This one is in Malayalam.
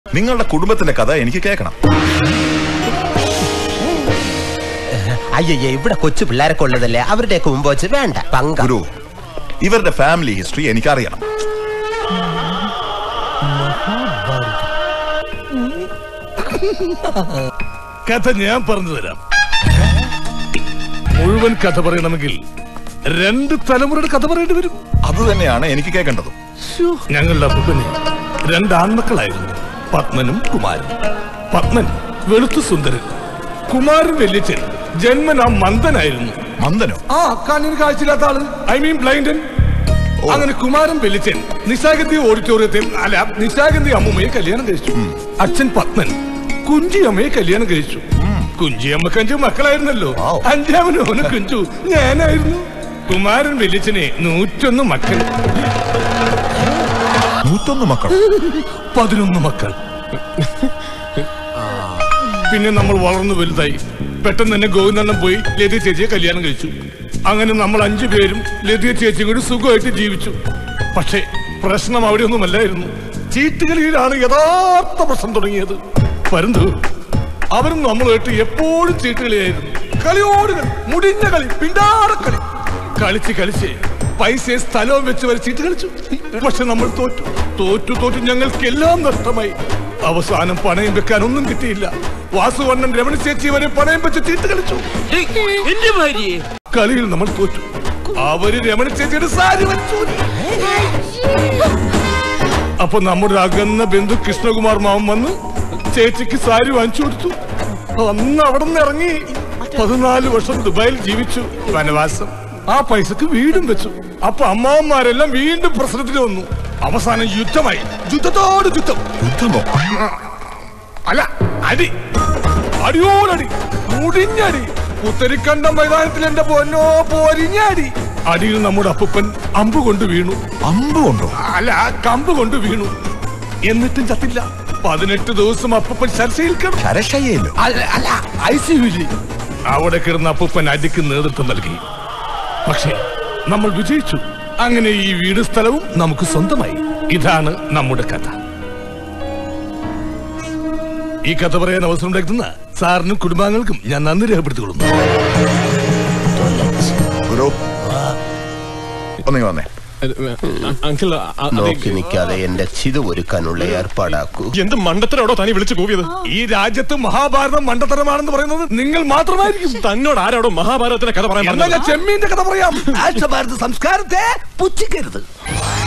നിങ്ങളുടെ കുടുംബത്തിന്റെ കഥ എനിക്ക് കേൾക്കണം അയ്യയ്യ ഇവിടെ കൊച്ചു പിള്ളേരൊക്കെ ഉള്ളതല്ലേ അവരുടെയൊക്കെ മുമ്പ് വെച്ച് വേണ്ട പങ്ക ഗുരു ഇവരുടെ ഫാമിലി ഹിസ്റ്ററി എനിക്കറിയണം കഥ ഞാൻ പറഞ്ഞു തരാം മുഴുവൻ കഥ പറയണമെങ്കിൽ രണ്ട് തലമുറയുടെ കഥ പറയേണ്ടി വരും അത് തന്നെയാണ് എനിക്ക് കേൾക്കേണ്ടതും ഞങ്ങളുടെ അപ്പൂപ്പന് രണ്ട് ആൺമക്കളായിരുന്നു പത്മനും കുമാരനും പത്മൻ വെളുത്തു സുന്ദരൻ കുമാരൻ വല്യച്ഛൻ ജന്മനാ മന്ദനായിരുന്നു മന്ദനോ ആ കണ്ണിന് കാഴ്ചയില്ലാത്ത ആള് ഐ മീൻ ബ്ലൈൻഡൻ അങ്ങനെ കുമാരൻ വെല്ലിച്ചൻ നിശാഗന്ധി ഓഡിറ്റോറിയത്തിൽ അല്ല നിശാഗന്ധി അമ്മുമ്മയെ കല്യാണം കഴിച്ചു അച്ഛൻ പത്മൻ കുഞ്ചി അമ്മയെ കല്യാണം കഴിച്ചു കുഞ്ചി അമ്മക്ക് അഞ്ചു മക്കളായിരുന്നല്ലോ Wow. അഞ്ചാമനും അവന് കുഞ്ചു ഞാനായിരുന്നു കുമാരൻ വെല്ലിച്ചനെ നൂറ്റൊന്ന് മക്കൾ നൂറ്റൊന്ന് മക്കൾ പതിനൊന്ന് മക്കൾ പിന്നെ നമ്മൾ വളർന്നു വലുതായി പെട്ടെന്ന് തന്നെ ഗോവിന്ദണ്ണം പോയി ലതിയ ചേച്ചിയെ കല്യാണം കഴിച്ചു അങ്ങനെ നമ്മൾ അഞ്ചു പേരും ലതിയ ചേച്ചിയും കൂടി സുഖമായിട്ട് ജീവിച്ചു പക്ഷേ പ്രശ്നം അവിടെ ഒന്നുമല്ലായിരുന്നു ചീട്ടുകളിയിലാണ് യഥാർത്ഥ പ്രശ്നം തുടങ്ങിയത് പരന്തു അവരും നമ്മളുമായിട്ട് എപ്പോഴും ചീട്ടുകളിയായിരുന്നു കളിയോട് കളി മുടിഞ്ഞ കളി പിണ്ടാറക്കളി കളിച്ച് കളിച്ച് പൈസ സ്ഥലവും വെച്ച് വരെ ചീട്ട് കളിച്ചു പക്ഷെ നമ്മൾ തോറ്റു തോറ്റു തോറ്റു ഞങ്ങൾക്ക് എല്ലാം നഷ്ടമായി അവസാനം പണയം വെക്കാൻ ഒന്നും കിട്ടിയില്ല വാസുവണ്ണൻ രമണി ചേച്ചി വരെ പണയം വെച്ച് ചീട്ട് കളിച്ചു എന്റെ ഭാര്യയെ കളിയിൽ നമ്മൾ തോറ്റു അവര് രമണി ചേച്ചിയുടെ സാരി വലിച്ചു അപ്പൊ നമ്മുടെ അകന്ന ബന്ധു കൃഷ്ണകുമാർ മാമൻ വന്ന് ചേച്ചിക്ക് സാരി വാങ്ങിച്ചു കൊടുത്തു അന്ന് അവിടെ നിന്ന് ഇറങ്ങി പതിനാല് വർഷം ദുബായിൽ ജീവിച്ചു വനവാസം ആ പൈസക്ക് വീടും വെച്ചു അപ്പൊ അമ്മാവന്മാരെല്ലാം വീണ്ടും പ്രശ്നത്തിൽ വന്നു അവസാനം യുദ്ധമായി യുദ്ധത്തോട് യുദ്ധം യുദ്ധമോ അല്ല അടി അടിയോടടി മുടിഞ്ഞടി പുത്തരിക്കണ്ട മൈതാനത്തിൽ എന്റെ പൊന്നോ പൊരിഞ്ഞടി അടിയിൽ നമ്മുടെ അപ്പൂപ്പൻ അമ്പ് കൊണ്ട് വീണു അമ്പ് കൊണ്ടോ അല്ല കമ്പ് കൊണ്ട് വീണു എന്നിട്ടും ചത്തില്ല പതിനെട്ട് ദിവസം അപ്പൂപ്പൻ ചർച്ചയിൽ കിടന്നു ശരശയ്യല്ലോ അല്ല അല്ല ഐ സി അവിടെ കിടന്ന അപ്പൂപ്പൻ അടിക്ക് നേതൃത്വം നൽകി പക്ഷേ നമ്മൾ വിജയിച്ചു അങ്ങനെ ഈ വീട് സ്ഥലവും നമുക്ക് സ്വന്തമായി ഇതാണ് നമ്മുടെ കഥ ഈ കഥ പറയാൻ അവസരം ഉണ്ടാക്കുന്ന സാറിനും കുടുംബാംഗങ്ങൾക്കും ഞാൻ നന്ദി രേഖപ്പെടുത്തിക്കൊള്ളുന്നു ഗുരു ഒന്നീ വന്നേ അങ്കിൾ നോക്കി നിൽക്കാതെ എന്റെ ചിത ഒരുക്കാനുള്ള ഏർപ്പാടാക്കൂ എന്ത് മണ്ടത്തരോടോ തനി വിളിച്ചു കൂവിയത് ഈ രാജ്യത്ത് മഹാഭാരതം മണ്ടത്തരമാണെന്ന് പറയുന്നത് നിങ്ങൾ മാത്രമായിരിക്കും തന്നോട് ആരോടോ മഹാഭാരതത്തിന്റെ കഥ പറയാൻ എന്നാൽ പറഞ്ഞത് ഞാൻ ചെമ്മീന്റെ കഥ പറയാം രാഷ്ട്രഭാരത സംസ്കാരത്തെ പുച്ഛിക്കരുത്